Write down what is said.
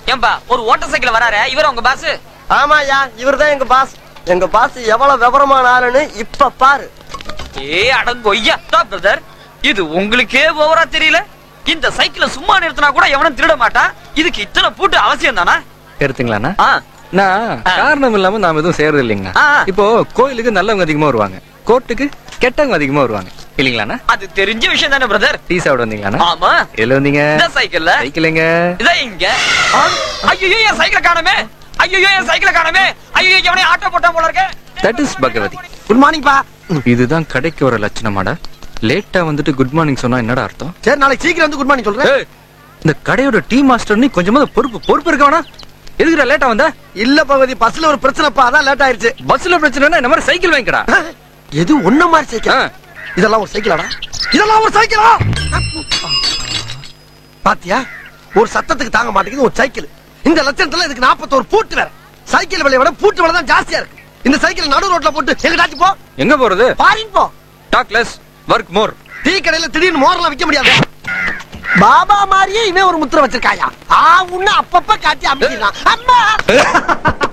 ஏன்பா ஒரு voter cycle வராரு இவர் உங்க பாஸ் ஆமாயா இவர்தான் எங்க பாஸ் எங்க பாஸ் எவ்வளவு விவரமான ஆளுன்னு இப்ப பாரு ஏ அடங்கொய்யா பிரதர் இது உங்களுக்கே ஓவரா தெரியல இந்த சைக்கிளை சும்மா நிறுத்தினா கூட எவனும் திருட மாட்டான் இதுக்கு இத்தனை பூட்டு அவசியம் தானா எடுத்துங்களாண்ணா ஆ, நான் ஆ. காரணம் இல்லாம நாம எதுவும் செய்யறது இல்லைங்கண்ணா ஆ. இப்போ கோயிலுக்கு நல்லவங்க அதிகமா வருவாங்க கோர்ட்டுக்கு கெட்டவங்க அதிகமா வருவாங்க இல்லைங்களாண்ணா அது தெரிஞ்ச விஷயம் தானே பிரதர் டீ சாப்பிட வந்தீங்களாண்ணா ஆமா எதுல வந்தீங்க இந்த சைக்கிள்ல சைக்கிளுங்க இதோ இங்க ஐயோ என் சைக்கிளை காணுமே ஐயோ என் சைக்கிளை காணுமே ஐயோ எவனே ஆட்டோ போட்டான் போல இருக்க that is Bhagavathi good morning பா இதுதான் கடைக்கு வர லட்சணமாடா லேட்டா வந்துட்டு குட் மார்னிங் சொன்னா என்னடா அர்த்தம் சரி நாளைக்கு சீக்கிரம் வந்து குட் மார்னிங் சொல்றேன் ஏய், இந்த கடையோட டீ மாஸ்டர் நீ கொஞ்சமா பொறுப்பு பொறுப்பு இருக்க வேணா எதுக்குடா லேட்டா வந்த இல்ல பகவதி பஸ்ல ஒரு பிரச்சனைப்பா அதான் லேட் ஆயிருச்சு பஸ்ல பிரச்சனைனா இந்த மாதிரி சைக்கிள் வாங்கிக்கடா ஆ, எது ஒண்ணு மாதிரி சைக்கிள் ஆ. இதெல்லாம் ஒரு சைக்கிளாடா இதெல்லாம் ஒரு சைக்கிளா பாத்தியா ஒரு சத்தத்துக்கு தாங்க மாட்டேங்குது ஒரு சைக்கிள் இந்த லட்சணத்துல இதுக்கு 41 பூட்டு வேற சைக்கிள் விலையை விட பூட்டு விலை தான் ஜாஸ்தியா இருக்கு இந்த சைக்கிள் நடு ரோட்ல போட்டு எங்கடாச்சும் போ எங்க போறது பாரின் போ talk less work more tea கடையில திடீர்னு மோரெல்லாம் விக்க முடியாது பாபா மாதிரியே இவன் ஒரு முத்திரை வச்சிருக்காயா ஆ உன்ன அப்பப்ப காட்டி அமைக்கிறான் அம்மா